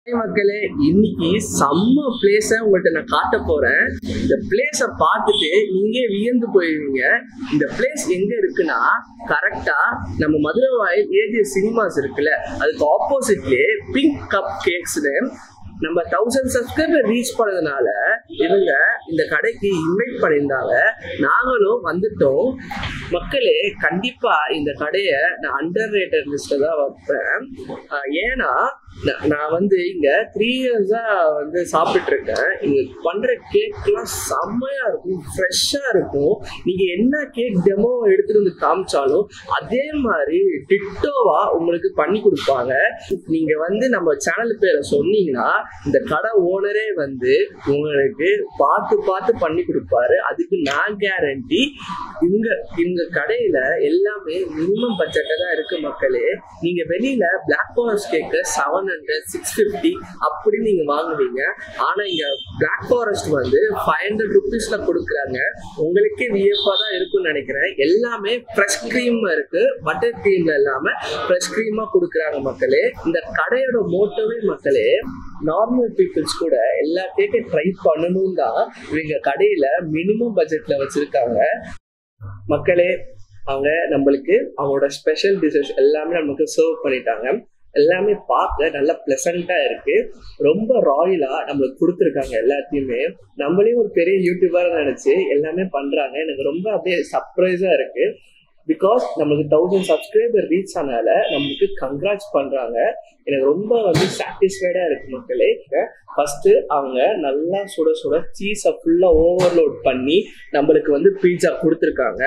மக்களே இன்னைக்கு செம்ம பிளேஸ உங்கள்கிட்ட நான் காட்ட போறேன் இந்த பிளேஸ பார்த்துட்டு நீங்க வியந்து போயிருவீங்க இந்த பிளேஸ் எங்க இருக்குன்னா கரெக்டா நம்ம மதுரை வாயில் ஏஜே சினிமாஸ் இருக்குல்ல அதுக்கு ஆப்போசிட்லயே பிங்க் கப் கேக்ஸ்னு நம்ம தௌசண்ட் சப்ஸ்கிரைபர் ரீச் பண்ணதுனால இவங்க இந்த கடைக்கு இன்வைட் பண்ணியிருந்தாங்க நாங்களும் வந்துட்டோம் மக்களே கண்டிப்பா இந்த கடையை நான் அண்டர் ரேட்டட் லிஸ்ட்ல தான் வைப்பேன் ஆஹ் ஏன்னா நான் நான் வந்து இங்க த்ரீ இயர்ஸா வந்து சாப்பிட்டுட்டு இருக்கேன் இங்க பண்ற கேக்லாம் செம்மையா இருக்கும் ஃப்ரெஷ்ஷா இருக்கும் நீங்க என்ன கேக் டெமோ எடுத்துட்டு வந்து காமிச்சாலும் அதே மாதிரி டிட்டோவா உங்களுக்கு பண்ணி கொடுப்பாங்க நீங்க வந்து நம்ம சேனல் பேரை சொன்னீங்கன்னா இந்த கடை ஓனரே வந்து உங்களுக்கு பார்த்து பார்த்து பண்ணி கொடுப்பாரு அதுக்கு நான் கேரண்டி இங்க இந்த கடையில எல்லாமே மினிமம் பட்ஜெட்டா தான் இருக்கு மக்களே நீங்க வெளியில black forest cake seven hundred six fifty அப்படி நீங்க வாங்குவீங்க ஆனா இங்க பிளாக் ஃபாரஸ்ட் வந்து ஃபைவ் ஹண்ட்ரட் ருபீஸ்ல கொடுக்குறாங்க உங்களுக்கே வியப்பா தான் இருக்கும்னு நினைக்கிறேன் எல்லாமே ஃப்ரெஷ் க்ரீம் இருக்கு பட்டர் க்ரீம்ல இல்லாம ஃப்ரெஷ் க்ரீமா கொடுக்குறாங்க மக்களே இந்த கடையோட மோட்டோவே மக்களே நார்மல் பீப்புள்ஸ் கூட எல்லா கேக்கையும் ட்ரை பண்ணணும் தான் இவங்க கடையில மினிமம் பட்ஜெட்ல வச்சிருக்காங்க மக்களே அவங்க நம்மளுக்கு அவங்களோட ஸ்பெஷல் டிஷஸ் எல்லாமே நமக்கு சர்வ் பண்ணிட்டாங்க எல்லாமே பார்க்க நல்ல பிளசண்டா இருக்கு ரொம்ப ராயலா நம்மளுக்கு கொடுத்துருக்காங்க எல்லாத்தையுமே நம்மளையும் ஒரு பெரிய யூடியூபரா நினைச்சு எல்லாமே பண்றாங்க எனக்கு ரொம்ப அப்படியே சர்ப்ரைஸா இருக்கு பிகாஸ் நம்மளுக்கு தௌசண்ட் சப்ஸ்கிரைபர் ரீச் ஆனால நம்மளுக்கு கங்க்ராட்ஸ் பண்றாங்க எனக்கு ரொம்ப வந்து சாட்டிஸ்ஃபைடா இருக்கு மக்களே ஃபர்ஸ்ட் அவங்க நல்லா சுட சுட சீஸை ஃபுல்லா ஓவர்லோட் பண்ணி நம்மளுக்கு வந்து பீட்சா கொடுத்துருக்காங்க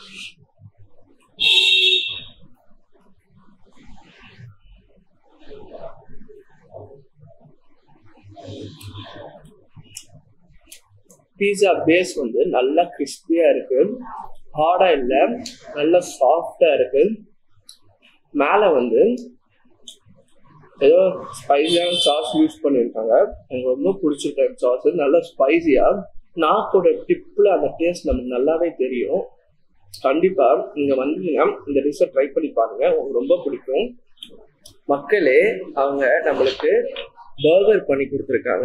பீஸா பேஸ் வந்து நல்லா கிறிஸ்பியா இருக்கு ஹார்டா இல்ல நல்லா சாஃப்டா இருக்கு மேல வந்து ஏதோ ஸ்பைசியான சாஸ் யூஸ் பண்ணியிருக்காங்க எனக்கு ரொம்ப பிடிச்சிருக்க சாஸ் நல்லா ஸ்பைசியா நாக்கோட டிப்ல அந்த டேஸ்ட் நமக்கு நல்லாவே தெரியும் கண்டிப்பா நீங்க வந்தீங்கன்னா இந்த டிஷ்ஷை ட்ரை பண்ணி பாருங்க உங்களுக்கு ரொம்ப பிடிக்கும் மக்களே அவங்க நம்மளுக்கு பர்கர் பண்ணி கொடுத்துருக்காங்க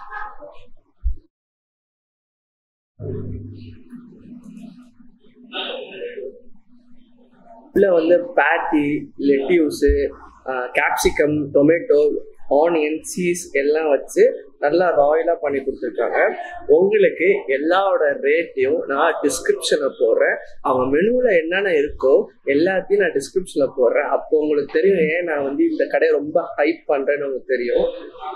உள்ள வந்து patty lettuce capsicum tomato onion cheese எல்லாம் வச்சு நல்லா ராயலாக பண்ணி கொடுத்துருக்காங்க உங்களுக்கு எல்லாரோட ரேட்டையும் நான் டிஸ்கிரிப்ஷனில் போடுறேன் அவங்க மெனுவில் என்னென்ன இருக்கோ எல்லாத்தையும் நான் டிஸ்கிரிப்ஷனில் போடுறேன் அப்போ உங்களுக்கு தெரியும் ஏன் நான் வந்து இந்த கடையை ரொம்ப ஹைப் பண்ணுறேன்னு உங்களுக்கு தெரியும்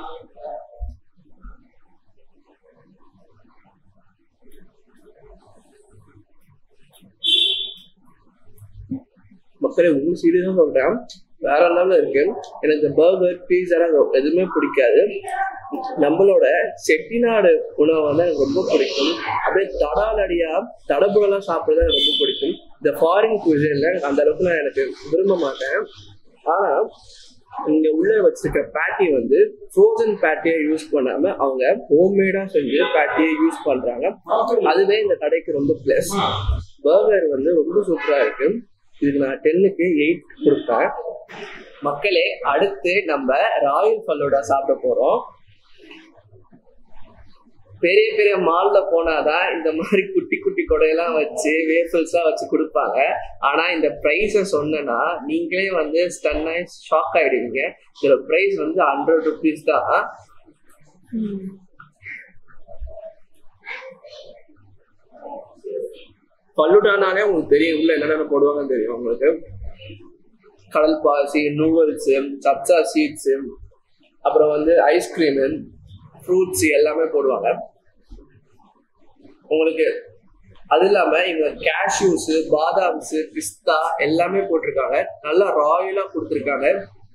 மக்களே உங்களுக்கு சீரியஸாக சொல்கிறேன் வேற லெவலில் இருக்கு எனக்கு இந்த பர்கர் பீஸா எதுவுமே பிடிக்காது நம்மளோட செட்டிநாடு உணவு வந்து எனக்கு ரொம்ப பிடிக்கும் அப்படியே தடாலடியா தடபுடலாம் சாப்பிட்றது எனக்கு ரொம்ப பிடிக்கும் இந்த ஃபாரின் குசின்ல அந்த அளவுக்கு நான் எனக்கு விரும்ப மாட்டேன் ஆனா இங்க உள்ள வச்சிருக்க பேட்டி வந்து ஃப்ரோசன் பேட்டியை யூஸ் பண்ணாம அவங்க ஹோம்மேடா செஞ்சு பேட்டியை யூஸ் பண்றாங்க அதுவே இந்த கடைக்கு ரொம்ப பிளஸ் பர்கர் வந்து ரொம்ப சூப்பரா இருக்கு இதுக்கு நான் டென்னுக்கு எயிட் கொடுப்பேன் மக்களே அடுத்து நம்ம ராயல் ஃபல்லோடா சாப்பிட போறோம் பெரிய பெரிய மால்ல போனாதான் இந்த மாதிரி குட்டி குட்டி கொடையெல்லாம் வச்சு வேஃபல்ஸா வச்சு கொடுப்பாங்க ஆனா இந்த ப்ரைஸ சொன்னா நீங்களே வந்து ஸ்டன் ஆகி ஷாக் ஆயிடுவீங்க இதோட ப்ரைஸ் வந்து ஹண்ட்ரட் ருபீஸ் தான் பல்லுடானாலே உங்களுக்கு தெரியும் உள்ள என்னென்ன போடுவாங்கன்னு தெரியும் உங்களுக்கு கடல் பாசி நூடுல்ஸு சப்சா சீட்ஸு அப்புறம் வந்து ஐஸ்கிரீமு ஃப்ரூட்ஸ் எல்லாமே போடுவாங்க உங்களுக்கு அது இல்லாம இவங்க கேஷ்யூஸ் பாதாம்ஸ் பிஸ்தா எல்லாமே போட்டிருக்காங்க நல்லா ராயலா கொடுத்துருக்காங்க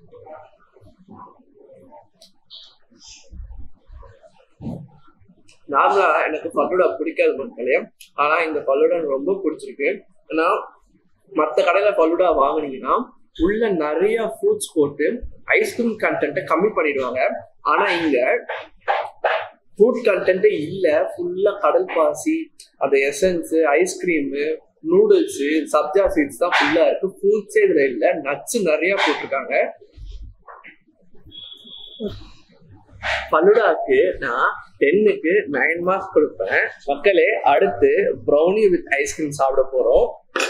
நார்மலா எனக்கு பல்லோடா பிடிக்காது மக்களே ஆனா இந்த பல்லோடா எனக்கு ரொம்ப பிடிச்சிருக்கு ஏன்னா மற்ற கடையில பல்லோடா வாங்குனீங்கன்னா உள்ள நிறைய ஃப்ரூட்ஸ் போட்டு ஐஸ்கிரீம் கண்டென்ட்டை கம்மி பண்ணிடுவாங்க ஆனா இங்க ஃப்ரூட் கண்டென்ட்டே இல்ல ஃபுல்லா கடல் பாசி அந்த எசன்ஸ் ஐஸ்கிரீமு நூடுல்ஸ் சப்ஜா சீட்ஸ் தான் ஃபுல்லா இருக்கு ஃப்ரூட்ஸே இதுல இல்ல நட்ஸ் நிறைய போட்டிருக்காங்க பலுடாக்கு நான் டென்னுக்கு நைன் மார்க்ஸ் கொடுப்பேன் மக்களே அடுத்து ப்ரௌனி வித் ஐஸ்கிரீம் சாப்பிட போறோம்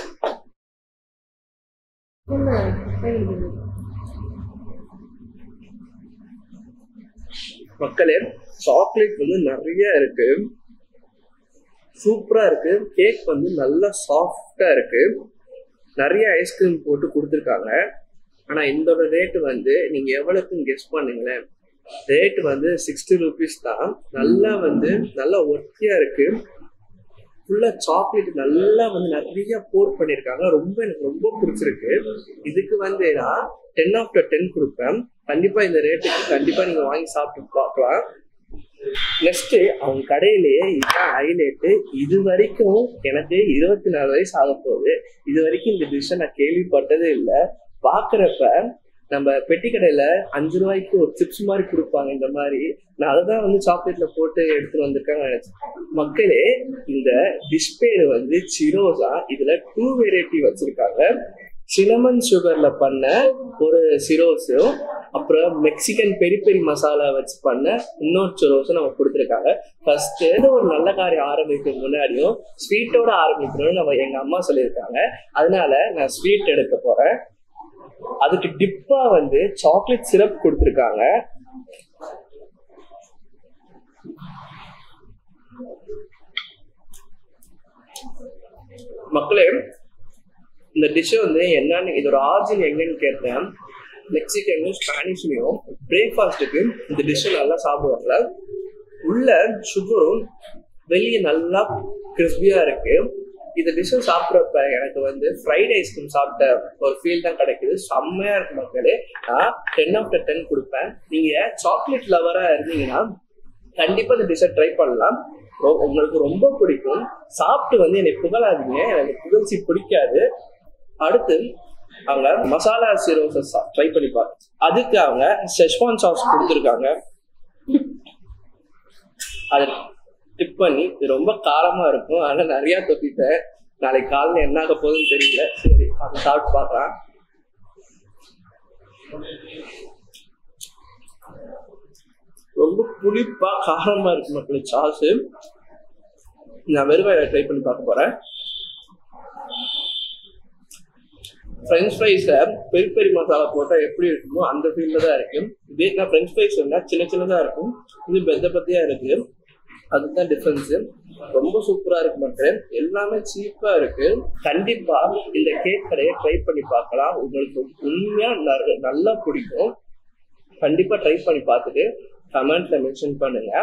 மக்களே சாக்லேட் வந்து நிறைய இருக்கு சூப்பரா இருக்கு கேக் வந்து நல்லா சாஃப்டா இருக்கு நிறைய ஐஸ்கிரீம் போட்டு கொடுத்துருக்காங்க ஆனா இதோட ரேட் வந்து நீங்க எவ்வளவுக்குன்னு கெஸ் பண்ணுங்களேன் ரேட் வந்து சிக்ஸ்டி ருபீஸ் தான் நல்லா வந்து நல்லா ஒர்த்தியா இருக்கு ஃபுல்லா சாக்லேட் நல்லா வந்து நிறைய போர் பண்ணியிருக்காங்க ரொம்ப எனக்கு ரொம்ப பிடிச்சிருக்கு இதுக்கு வந்து நான் டென் ஆஃப்டர் டென் கொடுப்பேன் கண்டிப்பா இந்த ரேட்டுக்கு கண்டிப்பா நீங்க வாங்கி சாப்பிட்டு பார்க்கலாம் நெக்ஸ்ட் அவங்க கடையிலேயே இதுதான் ஹைலைட்டு இது வரைக்கும் எனக்கு இருபத்தி நாலு வயசு ஆக போகுது இது வரைக்கும் இந்த டிஷ்ஷை நான் கேள்விப்பட்டதே இல்லை பார்க்குறப்ப நம்ம பெட்டி கடையில அஞ்சு ரூபாய்க்கு ஒரு சிப்ஸ் மாதிரி கொடுப்பாங்க இந்த மாதிரி நான் அதை தான் வந்து சாக்லேட்ல போட்டு எடுத்துட்டு வந்திருக்காங்க நினைச்சேன் மக்களே இந்த டிஷ் பேர் வந்து சிரோசா இதுல டூ வெரைட்டி வச்சிருக்காங்க சினமன் சுகர்ல பண்ண ஒரு சிரோஸும் அப்புறம் மெக்சிகன் பெரி பெரி மசாலா வச்சு பண்ண இன்னொரு சிரோஸும் நம்ம கொடுத்துருக்காங்க ஃபர்ஸ்ட் ஒரு நல்ல காரியம் ஆரம்பிக்க முன்னாடியும் ஸ்வீட்டோட ஆரம்பிக்கணும்னு நம்ம எங்க அம்மா சொல்லியிருக்காங்க அதனால நான் ஸ்வீட் எடுக்க போறேன் அதுக்கு டிப்பா வந்து சாக்லேட் சிரப் கொடுத்துருக்காங்க மக்களே இந்த டிஷ்ஷை வந்து என்னன்னு இதோட ஆரிஜின் எங்கன்னு கேட்டேன் மெக்சிகனும் ஸ்பானிஷ்லையும் பிரேக்ஃபாஸ்ட்டுக்கு இந்த டிஷ்ஷை நல்லா சாப்பிடுவாங்க உள்ள சுகரும் வெளியே நல்லா கிறிஸ்பியா இருக்கு இந்த டிஷ்ஷை சாப்பிட்றப்ப எனக்கு வந்து ஃப்ரைட் ஐஸ்கிரீம் சாப்பிட்ட ஒரு ஃபீல் தான் கிடைக்குது செம்மையா இருக்கு மக்களே நான் டென் ஆஃப்டர் டென் கொடுப்பேன் நீங்க சாக்லேட் லவரா இருந்தீங்கன்னா கண்டிப்பா இந்த டிஷ்ஷை ட்ரை பண்ணலாம் ரொ- உங்களுக்கு ரொம்ப பிடிக்கும் சாப்பிட்டு வந்து என்னை புகழாதீங்க எனக்கு புகழ்ச்சி பிடிக்காது அடுத்து அவங்க மசாலா சீரோஸை ட்ரை பண்ணி பாரு அதுக்கு அவங்க செஷ்வான் சாஸ் கொடுத்துருக்காங்க அதை டிப் பண்ணி இது ரொம்ப காரமா இருக்கும் ஆனா நிறைய தொத்திட்டேன் நாளைக்கு காலைல என்ன ஆக போகுதுன்னு தெரியல சரி அதை சாப்பிட்டு பார்க்கலாம் ரொம்ப புளிப்பா காரமா இருக்கு மக்களே சாஸ் நான் வெறும் ட்ரை பண்ணி பார்க்க போறேன் ஃப்ரெஞ்ச் ஃப்ரைஸை பெரி பெரி மசாலா போட்டால் எப்படி இருக்குமோ அந்த ஃபீல்ல தான் இருக்கு இதே நான் ஃப்ரெஞ்ச் ஃப்ரைஸ் சின்ன சின்னதாக இருக்கும் இது பெத்த பத்தியா இருக்கு அதுதான் டிஃபரன்ஸ் ரொம்ப சூப்பரா இருக்கு மக்கள் எல்லாமே சீப்பா இருக்கு கண்டிப்பா இந்த கேக் கடையை ட்ரை பண்ணி பார்க்கலாம் உங்களுக்கு உண்மையா நற- நல்லா பிடிக்கும் கண்டிப்பா ட்ரை பண்ணி பார்த்துட்டு கமெண்ட்ல மென்ஷன் பண்ணுங்க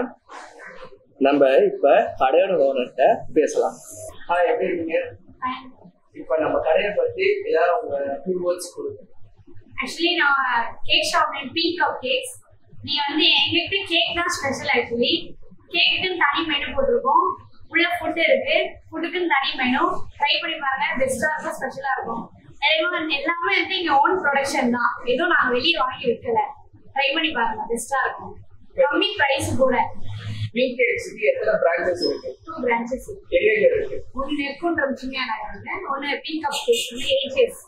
நம்ம இப்ப கடையோட ஓனர்கிட்ட பேசலாம் ஹாய் எப்படி இருக்கீங்க இப்ப நம்ம கடையை பத்தி ஏதாவது உங்க டூ வேர்ட்ஸ் கொடுங்க ஆக்சுவலி நான் cake shop name Pink Cupcakes நீ வந்து எங்ககிட்ட கேக் தான் ஸ்பெஷல் ஆக்சுவலி கேக்குக்குன்னு தனி மெனு போட்டிருக்கோம் உள்ள ஃபுட் இருக்கு ஃபுட்டுக்குன்னு தனி மெனு ட்ரை பண்ணி பாருங்க பெஸ்டா இருக்கும் ஸ்பெஷலா இருக்கும் எல்லாமே வந்து எல்லாமே வந்து இங்க ஓன் ப்ரொடக்ஷன் தான் எதுவும் நாங்க வெளியே வாங்கி விற்கல ட்ரை பண்ணி பாருங்க பெஸ்டா இருக்கும் கம்மி பிரைஸ் கூட பிங்க் கேக்ஸ்க்கு எத்தனை பிரான்ச்சஸ் இருக்கு டூ பிரான்ச்சஸ் எங்க எங்க இருக்கு ஒன்னு நெற்குன்றம் சின்ன நகர் ஒன்னு பிங்க் கப் கேக்ஸ் வந்து ஏஜஸ்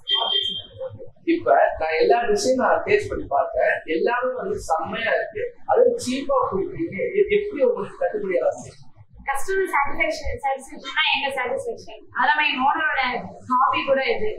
இப்ப நான் எல்லா டிஷ்ஷையும் நான் டேஸ்ட் பண்ணி பார்த்தேன் எல்லாமே வந்து செம்மையா இருக்கு அது சீப்பா கொடுக்குறீங்க இது எப்படி உங்களுக்கு கட்டுப்படி ஆகுது கஸ்டமர் சாட்டிஸ்ஃபேக்ஷன் சாட்டிஸ்ஃபேக்ஷன்னா எங்க சாட்டிஸ்ஃபேக்ஷன் அதெல்லாம் எங்க ஓனரோட ஹாபி கூட இது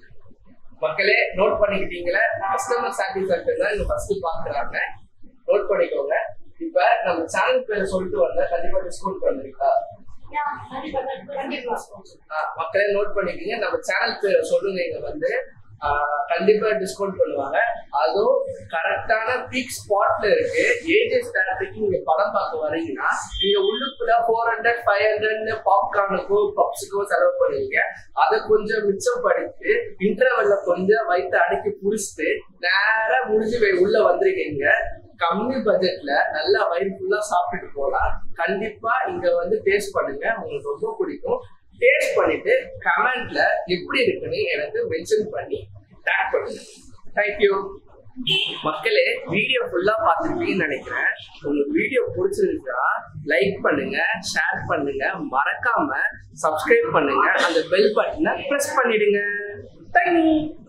மக்களே நோட் பண்ணிக்கிட்டீங்களா கஸ்டமர் சாட்டிஸ்ஃபேக்ஷன் தான் இங்க ஃபர்ஸ்ட் பாக்குறாங்க நோட் பண்ணிக்கோங்க இப்ப நம்ம சேனல் பேரை சொல்லிட்டு வந்தா கண்டிப்பா டிஸ்கவுண்ட் பண்ணுவீங்களா யா, கண்டிப்பா, கண்டிப்பா. ஆஹ் மக்களே நோட் பண்ணிக்கோங்க நம்ம சேனல் பேரை சொல்லுங்க இங்க வந்து ஆஹ் கண்டிப்பா டிஸ்கவுண்ட் பண்ணுவாங்க அதுவும் கரெக்டான பீக் ஸ்பாட்ல இருக்கு ஏஜஸ் டேரக்டுக்கு நீங்க படம் பார்க்க வரீங்கன்னா நீங்க உள்ளுக்குள்ள ஃபோர் ஹண்ட்ரட் ஃபைவ் ஹண்ட்ரட்னு பாப்கார்னுக்கோ பப்ஸுக்கோ செலவு பண்ணுவீங்க அதை கொஞ்சம் மிச்சம் படித்து இன்டர்வெல்ல கொஞ்சம் வயிற்று அடக்கி புடிச்சிட்டு நேரா முடிஞ்சு வெ- உள்ள வந்திருக்கீங்க கம்மி பட்ஜெட்ல நல்லா வயிறு ஃபுல்லா சாப்பிட்டுட்டு போலாம் கண்டிப்பா இங்க வந்து டேஸ்ட் பண்ணுங்க உங்களுக்கு ரொம்ப பிடிக்கும் டேஸ்ட் பண்ணிட்டு கமெண்ட்ல எப்படி இருக்குன்னு எனக்கு மென்ஷன் பண்ணி டேக் பண்ணுங்க தேங்க்யூ மக்களே வீடியோ ஃபுல்லா பார்த்துருப்பீங்கன்னு நினைக்கிறேன் உங்களுக்கு வீடியோ பிடிச்சிருந்தா லைக் பண்ணுங்க ஷேர் பண்ணுங்க மறக்காம சப்ஸ்கிரைப் பண்ணுங்க அந்த பெல் பட்டனை ப்ரெஸ் பண்ணிடுங்க தேங்க்யூ